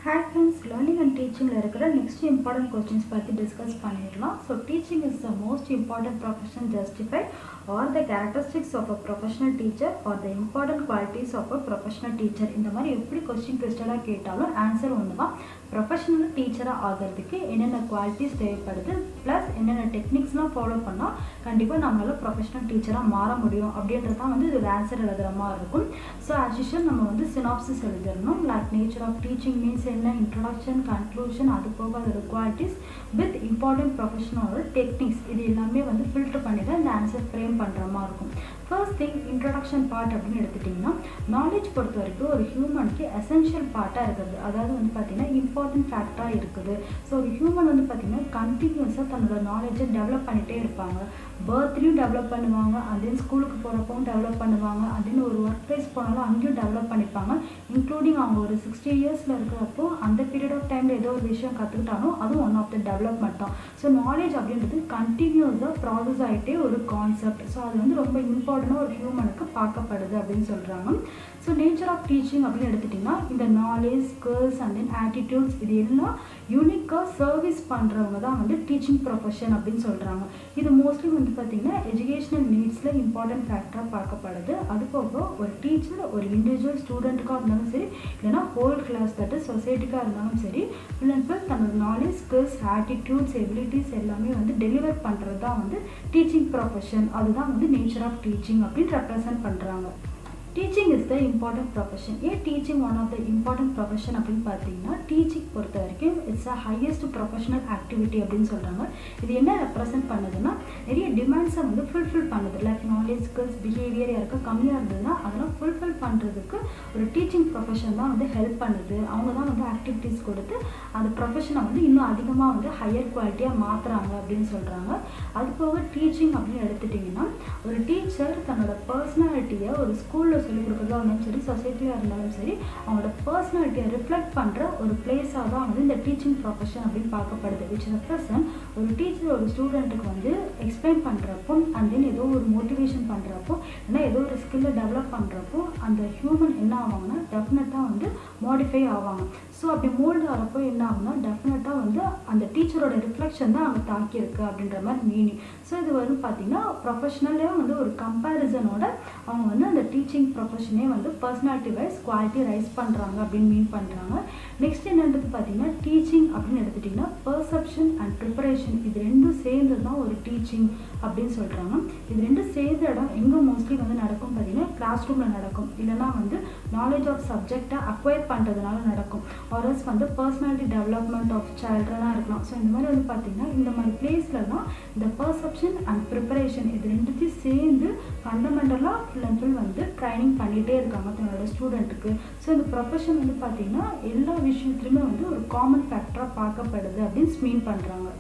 hi friends learning and டீச்சிங்கில் இருக்கிற next important questions பற்றி டிஸ்கஸ் பண்ணிடலாம் so teaching is the most important profession justify are the characteristics of a professional teacher are the important qualities of a professional teacher இந்த மாதிரி எப்படி question ட்விஸ்டடாக கேட்டாலும் answer ஒன்று தான் ப்ரொஃபஷனல் டீச்சராக ஆகிறதுக்கு என்னென்ன குவாலிட்டிஸ் தேவைப்படுது ப்ளஸ் என்னென்ன டெக்னிக்ஸ்லாம் ஃபாலோ பண்ணால் கண்டிப்பாக நம்மளால் ப்ரொஃபஷனல் டீச்சராக மாற முடியும் அப்படின்றது தான் வந்து இது ஆன்சர் எழுதுகிற மாதிரி இருக்கும் ஸோ ஆஸ் யூஷுவல் நம்ம வந்து சினாப்சிஸ் எழுதிடணும் like nature of teaching means என்ன இன்ட்ரடக்ஷன் கன்க்ளூஷன் அது போக அதோட குவாலிட்டிஸ் வித் இம்பார்ட்டன்ட் ப்ரொஃபஷனோட டெக்னிக்ஸ் இது எல்லாமே வந்து ஃபில்டர் பண்ணி தான் இந்த ஆன்சர் ஃப்ரேம் பண்ணுற மாதிரி இருக்கும் ஃபர்ஸ்ட் திங் இன்ட்ரடக்ஷன் பார்ட் அப்படின்னு எடுத்துட்டிங்கன்னா நாலேஜ் பொறுத்த வரைக்கும் ஒரு ஹியூமனுக்கு எசென்ஷியல் பார்ட்டாக இருக்குது அதாவது வந்து பார்த்திங்கன்னா இம்பார்ட்டன்ட் ஃபேக்டராக இருக்குது ஸோ ஒரு ஹியூமன் வந்து பார்த்திங்கன்னா கண்டினியூஸாக தன்னோட நாலேஜை டெவலப் பண்ணிகிட்டே இருப்பாங்க பர்த்லேயும் டெவலப் பண்ணுவாங்க அண்ட் தென் ஸ்கூலுக்கு போகிறப்பவும் டெவலப் பண்ணுவாங்க அண்ட் தென் ஒரு ஒர்க் ப்ளேஸ் போனாலும் அங்கேயும் டெவலப் பண்ணிப்பாங்க இன்க்ளூடிங் அவங்க ஒரு சிக்ஸ்டி இயர்ஸில் இருக்கிறப்போ அந்த பீரியட் ஆஃப் டைமில் ஏதோ ஒரு விஷயம் கற்றுக்கிட்டாலும் அதுவும் ஒன் ஆஃப் த டெவலப்மெண்ட் தான் ஸோ நாலேஜ் அப்படின்றது கண்டினியூஸாக ப்ராசஸ் ஆகிட்டே ஒரு கான்செப்ட் ஸோ அது வந்து ரொம்ப இம்பார்ட்டண்டாக ஒரு ஹியூமனுக்கு பார்க்கப்படுது அப்படின்னு சொல்கிறாங்க ஸோ நேச்சர் ஆஃப் டீச்சிங் அப்படின்னு எடுத்துட்டிங்கன்னா இந்த knowledge skills and then attitudes இது எல்லாம் யூனிக்காக சர்வீஸ் பண்ணுறவங்க தான் வந்து டீச்சிங் ப்ரொஃபஷன் அப்படின்னு சொல்கிறாங்க இது மோஸ்ட்லி வந்து பார்த்திங்கன்னா எஜுகேஷனல் நீட்ஸில் இம்பார்ட்டன்ட் ஃபேக்டராக பார்க்கப்படுது அது போக ஒரு டீச்சர் ஒரு இண்டிவிஜுவல் ஸ்டூடெண்ட்டுக்காக இருந்தாலும் சரி இல்லைனா ஹோல் கிளாஸ் தட்டு சொசைட்டிக்காக இருந்தாலும் சரி ஃபுல் அண்ட் ஃபுல் தன்னோட நாலேஜ் ஸ்கில்ஸ் ஆட்டிடியூட்ஸ் எபிலிட்டிஸ் எல்லாமே வந்து டெலிவர் பண்ணுறது தான் வந்து டீச்சிங் ப்ரொஃபஷன் அதுதான் வந்து நேச்சர் ஆஃப் டீச்சிங் அப்படின்னு ரெப்ரசன்ட் பண்ணுறாங்க teaching is the important profession ஏன் teaching one of the important profession அப்படின்னு பார்த்தீங்கன்னா டீச்சிங் பொறுத்த வரைக்கும் it's a highest professional activity அப்படின்னு சொல்கிறாங்க இது என்ன ரெப்ரசென்ட் பண்ணுதுன்னா நிறைய டிமாண்ட்ஸை வந்து ஃபுல்ஃபில் பண்ணுது லைக் நாலேஜ் ஸ்கில்ஸ் பிஹேவியர் யாருக்கும் கம்மியாக இருந்ததுன்னா அதெல்லாம் ஃபுல்ஃபில் பண்ணுறதுக்கு ஒரு டீச்சிங் ப்ரொஃபஷன் தான் வந்து ஹெல்ப் பண்ணுது அவங்க தான் வந்து ஆக்டிவிட்டீஸ் கொடுத்து அந்த ப்ரொஃபஷனை வந்து இன்னும் அதிகமாக வந்து ஹையர் குவாலிட்டியாக மாற்றுறாங்க அப்படின்னு சொல்கிறாங்க அது போக டீச்சிங் அப்படின்னு எடுத்துட்டிங்கன்னா ஒரு டீச்சர் தன்னோட பர்சனாலிட்டியை ஒரு ஸ்கூலில் சொல்லிக் கொடுக்குறதா இருந்தாலும் சரி சொசைட்டியாக இருந்தாலும் சரி அவங்களோட பர்சனாலிட்டியை ரிஃப்ளெக்ட் பண்ணுற ஒரு பிளேஸாக தான் வந்து இந்த டீச்சிங் ப்ரொஃபஷன் அப்படின்னு பார்க்கப்படுது விச் ரெப்ரசன் ஒரு டீச்சர் ஒரு ஸ்டூடெண்ட்டுக்கு வந்து எக்ஸ்பிளைன் பண்ணுறப்போ அண்ட் தென் ஏதோ ஒரு மோட்டிவேஷன் பண்ணுறப்போ இல்லைனா ஏதோ ஒரு ஸ்கில்லை டெவலப் பண்ணுறப்போ அந்த ஹியூமன் என்ன ஆவாங்கன்னா டெஃபினட்டாக வந்து மாடிஃபை ஆவாங்க ஸோ அப்படி மோல்டு ஆகிறப்போ என்ன ஆகும்னா டெஃபினட்டாக வந்து அந்த டீச்சரோட ரிஃப்ளெக்ஷன் தான் அங்கே தாக்கியிருக்கு அப்படின்ற மாதிரி மீனிங் ஸோ இது வந்து பார்த்திங்கன்னா ப்ரொஃபஷ்னலே வந்து ஒரு கம்பேரிசனோட அவங்க வந்து அந்த டீச்சிங் ப்ரொஃபஷனே வந்து பர்சனாலிட்டி வைஸ் குவாலிட்டி ரைஸ் பண்ணுறாங்க அப்படின்னு மீன் பண்ணுறாங்க நெக்ஸ்ட் என்னன்றது பார்த்தீங்கன்னா டீச்சிங் அப்படின்னு எடுத்துட்டிங்கன்னா பர்செப்ஷன் அண்ட் ப்ரிப்பரேஷன் இது ரெண்டும் சேர்ந்து தான் ஒரு டீச்சிங் அப்படின்னு சொல்கிறாங்க இது ரெண்டும் சேர்ந்த இடம் எங்கே மோஸ்ட்லி வந்து நடக்கும் பார்த்தீங்கன்னா கிளாஸ் ரூமில் நடக்கும் இல்லைனா வந்து நாலேஜ் ஆஃப் சப்ஜெக்டை அக்வயர் பண்ணுறதுனால நடக்கும் ஆர்எஸ் வந்து பர்சனாலிட்டி டெவலப்மெண்ட் ஆஃப் சைல்ட்ரனாக இருக்கலாம் ஸோ இந்த மாதிரி வந்து பார்த்திங்கன்னா இந்த மாதிரி பிளேஸில் தான் இந்த பர்செப்ஷன் அண்ட் ப்ரிப்பரேஷன் இது ரெண்டுத்தையும் சேர்ந்து ஃபண்டமெண்டலாக ஃபுல் அண்ட் ஃபுல் வந்து ட்ரைனிங் பண்ணிகிட்டே இருக்காங்க தன்னோட ஸ்டூடெண்ட்டுக்கு ஸோ இந்த ப்ரொஃபஷன் வந்து பார்த்திங்கன்னா எல்லா விஷயத்துலையுமே வந்து ஒரு காமன் ஃபேக்டராக பார்க்கப்படுது அப்படின்னு மீன் பண்ணுறாங்க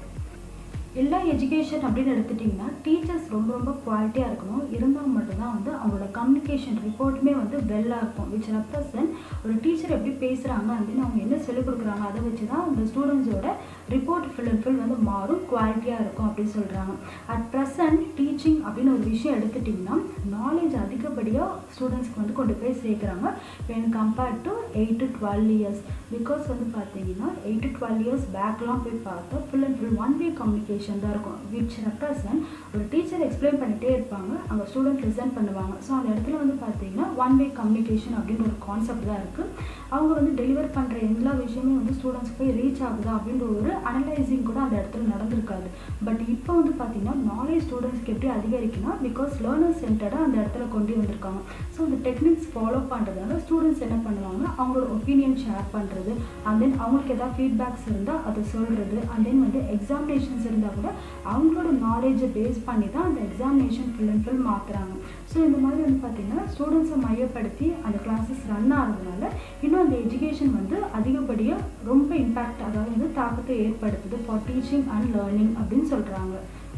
எல்லா எஜுகேஷன் அப்படின்னு எடுத்துட்டிங்கன்னா டீச்சர்ஸ் ரொம்ப ரொம்ப குவாலிட்டியாக இருக்கணும் இருந்தால் மட்டும்தான் வந்து அவங்களோட கம்யூனிகேஷன் ரிப்போர்ட்டுமே வந்து வெல்லாக இருக்கும் விச் ரெப்ரசன்ட் ஒரு டீச்சர் எப்படி பேசுகிறாங்க அப்படின்னு அவங்க என்ன சொல்லிக் கொடுக்குறாங்க அதை வச்சு தான் அந்த ஸ்டூடெண்ட்ஸோட ரிப்போர்ட் ஃபுல் அண்ட் ஃபுல் வந்து மாறும் குவாலிட்டியாக இருக்கும் அப்படின்னு சொல்கிறாங்க அட் ப்ரெசன்ட் டீச்சிங் அப்படின்னு ஒரு விஷயம் எடுத்துட்டிங்கன்னா நாலேஜ் அதிகப்படியாக ஸ்டூடெண்ட்ஸ்க்கு வந்து கொண்டு போய் சேர்க்குறாங்க when compared to eight to twelve years because வந்து பார்த்தீங்கன்னா எயிட் டு டுவெல் இயர்ஸ் பேக்லாம் போய் பார்த்தா full and full one way communication தான் இருக்கும் விச் ரெப்ரசன்ட் ஒரு டீச்சர் எக்ஸ்பிளைன் பண்ணிகிட்டே இருப்பாங்க அங்கே ஸ்டூடெண்ட் லிசன் பண்ணுவாங்க ஸோ அந்த இடத்துல வந்து பார்த்தீங்கன்னா ஒன் வே கம்யூனிகேஷன் அப்படின்ற ஒரு கான்செப்ட் தான் இருக்குது அவங்க வந்து டெலிவர் பண்ணுற எல்லா விஷயமே வந்து ஸ்டூடெண்ட்ஸ் போய் ரீச் ஆகுதா அப்படின்ற ஒரு அனலைசிங் கூட அந்த இடத்துல நடந்திருக்காது பட் இப்போ வந்து பார்த்தீங்கன்னா நாலேஜ் ஸ்டூடெண்ட்ஸ்க்கு எப்படி அதிகரிக்குன்னா பிகாஸ் லேர்னர் சென்டர்டாக அந்த இடத்துல கொண்டு வந்திருக்காங்க ஸோ அந்த டெக்னிக்ஸ் ஃபாலோ பண்ணுறதுனால ஸ்டூடெண்ட்ஸ் என்ன பண்ணுவாங்க அவங்களோட ஒப்பீனியன் ஷேர் பண்ணுறது அண்ட் தென் அவங்களுக்கு எதாவது ஃபீட்பேக்ஸ் இருந்தால் அதை சொல்கிறது அண்ட் தென் வந்து எக்ஸாமினேஷன்ஸ் இருந்தால் கூட அவங்களோட நாலேஜை பேஸ் பண்ணி தான் அந்த எக்ஸாமினேஷன் ஃபுல் அண்ட் ஃபுல் மாற்றுறாங்க ஸோ இந்த மாதிரி வந்து பார்த்திங்கன்னா ஸ்டூடெண்ட்ஸை மையப்படுத்தி அந்த கிளாஸஸ் ரன் ஆகிறதுனால இன்னும் அந்த எஜுகேஷன் வந்து அதிகப்படியாக ரொம்ப இம்பேக்ட் அதாவது வந்து தாக்கத்தை ஏற்படுத்துது ஃபார் டீச்சிங் அண்ட் லேர்னிங் அப்படின்னு சொல்கிறாங்க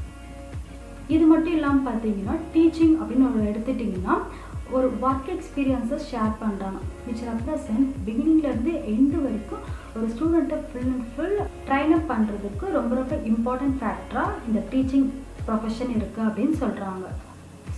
இது மட்டும் இல்லாமல் பார்த்தீங்கன்னா டீச்சிங் அப்படின்னு ஒரு எடுத்துட்டிங்கன்னா ஒரு ஒர்க் எக்ஸ்பீரியன்ஸை ஷேர் பண்ணுறாங்க விச் ரெப்ரசன்ட் பிகினிங்லேருந்து எண்டு வரைக்கும் ஒரு ஸ்டூடெண்ட்டை full and full train up பண்ணுறதுக்கு ரொம்ப ரொம்ப இம்பார்ட்டன்ட் ஃபேக்டராக இந்த டீச்சிங் ப்ரொஃபஷன் இருக்குது அப்படின்னு சொல்கிறாங்க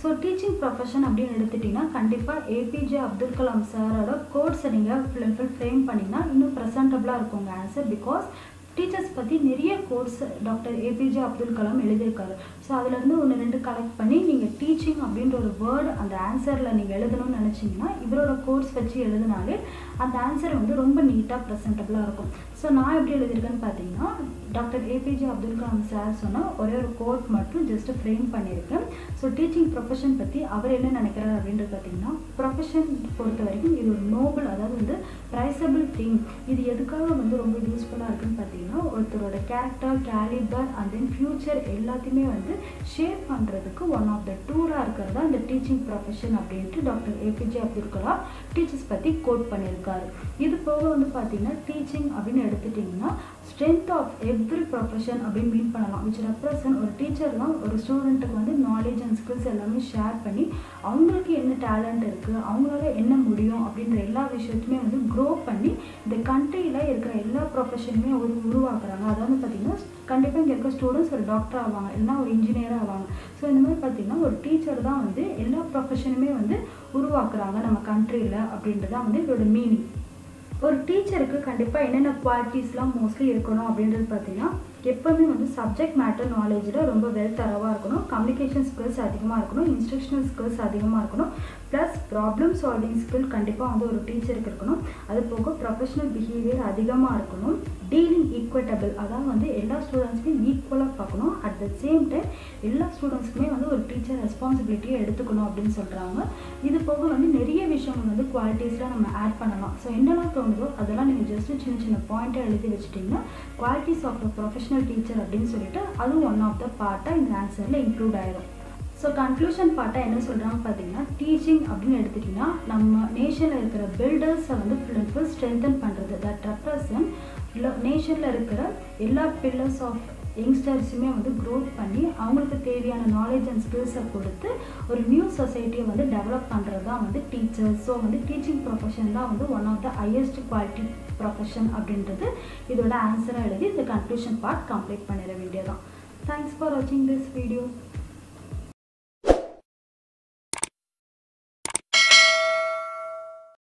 ஸோ டீச்சிங் ப்ரொஃபஷன் அப்படின்னு எடுத்துட்டிங்கன்னா கண்டிப்பாக ஏபிஜே அப்துல் கலாம் சாரோட கோட்ஸை நீங்கள் ஃபுல் அண்ட் ஃபுல் ஃப்ரேம் பண்ணிங்கன்னா இன்னும் ப்ரெசன்டபுளாக இருக்கும் உங்கள் ஆன்சர் பிகாஸ் டீச்சர்ஸ் பற்றி நிறைய quotes doctor APJ Abdul Kalam எழுதியிருக்காரு ஸோ அதுலேருந்து ஒன்று ரெண்டு கலெக்ட் பண்ணி நீங்கள் டீச்சிங் அப்படின்ற ஒரு வேர்டு அந்த ஆன்சரில் நீங்கள் எழுதணும்னு நினச்சிங்கன்னா இவரோட கோர்ஸ் வச்சு எழுதினாலே அந்த ஆன்சர் வந்து ரொம்ப நீட்டாக ப்ரெசன்டபுளாக இருக்கும் ஸோ நான் எப்படி எழுதியிருக்கேன்னு பார்த்தீங்கன்னா doctor APJ Abdul Kalam sir சொன்ன ஒரே ஒரு கோட் மட்டும் ஜஸ்ட் ஃப்ரேம் பண்ணியிருக்கேன் ஸோ டீச்சிங் ப்ரொஃபஷன் பற்றி அவர் என்ன நினைக்கிறார் அப்படின்றது பார்த்தீங்கன்னா ப்ரொஃபஷன் பொறுத்த வரைக்கும் இது ஒரு நோபல் அதாவது வந்து ப்ரைசபிள் திங் இது எதுக்காக வந்து ரொம்ப யூஸ்ஃபுல்லாக இருக்குன்னு பார்த்தீங்கன்னா ஒருத்தரோட character calibre and then future எல்லாத்தையுமே வந்து ஷேப் பண்ணுறதுக்கு ஒன் ஆஃப் த டூலாக இருக்கிறது தான் இந்த டீச்சிங் ப்ரொஃபஷன் அப்படின்ட்டு doctor APJ Abdul Kalam teachers பற்றி கோட் பண்ணியிருக்காரு இது போக வந்து பார்த்தீங்கன்னா டீச்சிங் அப்படின்னு எடுத்துட்டிங்கன்னா ஸ்ட்ரென்த் ஆஃப் எவ்ரி ப்ரொஃபஷன் அப்படின்னு மீன் பண்ணலாம் விச் ரெப்ரசன்ட் ஒரு டீச்சர் தான் ஒரு ஸ்டூடெண்ட்டுக்கு வந்து நாலேஜ் அண்ட் ஸ்கில்ஸ் எல்லாமே ஷேர் பண்ணி அவங்களுக்கு என்ன டேலண்ட் இருக்குது அவங்களால என்ன முடியும் அப்படின்ற எல்லா விஷயத்தையுமே வந்து க்ரோ பண்ணி இந்த கண்ட்ரியில் இருக்கிற எல்லா ப்ரொஃபஷனுமே ஒரு உருவாக்குறாங்க அதாவது பார்த்தீங்கன்னா கண்டிப்பாக இங்கே இருக்க ஸ்டூடெண்ட்ஸ் ஒரு டாக்டர் ஆவாங்க இல்லைனா ஒரு இன்ஜினியர் ஆவாங்க ஸோ இந்த மாதிரி பார்த்தீங்கன்னா ஒரு டீச்சர் தான் வந்து எல்லா ப்ரொஃபஷனுமே வந்து உருவாக்குறாங்க நம்ம கண்ட்ரியில் அப்படின்றது தான் வந்து இதோட மீனிங் ஒரு டீச்சருக்கு கண்டிப்பாக என்னென்ன குவாலிட்டிஸ்லாம் மோஸ்ட்லி இருக்கணும் அப்படின்றது பார்த்தீங்கன்னா எப்போவுமே வந்து சப்ஜெக்ட் மேட்டர் நாலேஜில் ரொம்ப வெல் தரவாக இருக்கணும் கம்யூனிகேஷன் ஸ்கில்ஸ் அதிகமாக இருக்கணும் இன்ஸ்ட்ரக்ஷனல் ஸ்கில்ஸ் அதிகமாக இருக்கணும் ப்ளஸ் ப்ராப்ளம் சால்விங் ஸ்கில் கண்டிப்பாக வந்து ஒரு டீச்சருக்கு இருக்கணும் அது போக ப்ரொஃபஷனல் பிஹேவியர் அதிகமாக இருக்கணும் டீலிங் ஈக்குவட்டபிள் அதாவது வந்து எல்லா ஸ்டூடெண்ட்ஸுமே ஈக்குவலாக பார்க்கணும் அட் த சேம் டைம் எல்லா ஸ்டூடெண்ட்ஸ்க்குமே வந்து ஒரு டீச்சர் ரெஸ்பான்சிபிலிட்டியை எடுத்துக்கணும் அப்படின்னு சொல்கிறாங்க இது போக வந்து நிறைய விஷயங்கள் வந்து குவாலிட்டிஸ்லாம் நம்ம ஆட் பண்ணலாம் ஸோ என்னெல்லாம் தோணுதோ அதெல்லாம் நீங்கள் ஜஸ்ட்டு சின்ன சின்ன பாயிண்ட்டை எழுதி வச்சுட்டிங்கன்னா qualities of a professional teacher அப்படின்னு சொல்லிட்டு அதுவும் ஒன் ஆஃப் த பார்ட்டாக இந்த ஆன்சரில் இன்க்ளூட் ஆயிரும் ஸோ கன்க்ளூஷன் பார்ட்டாக என்ன சொல்கிறாங்க பார்த்தீங்கன்னா டீச்சிங் அப்படின்னு எடுத்துட்டிங்கன்னா நம்ம நேஷனில் இருக்கிற பில்டர்ஸை வந்து ஃபுல் அண்ட் ஃபுல் ஸ்ட்ரென்தன் பண்ணுறது தட் ரெப்ரசன்ட் நேஷனில் இருக்கிற எல்லா பில்லர்ஸ் ஆஃப் யங்ஸ்டர்ஸுமே வந்து க்ரோத் பண்ணி அவங்களுக்கு தேவையான நாலேஜ் அண்ட் ஸ்கில்ஸை கொடுத்து ஒரு நியூ சொசைட்டியை வந்து டெவலப் பண்ணுறது தான் வந்து டீச்சர்ஸ் ஸோ வந்து டீச்சிங் ப்ரொஃபஷன் தான் வந்து one of the highest quality profession அப்படின்றது இதோட ஆன்சராக எழுதி இந்த கன்க்ளூஷன் பார்ட் கம்ப்ளீட் பண்ணிட வேண்டியதான் தேங்க்ஸ் ஃபார் வாட்சிங் திஸ் வீடியோ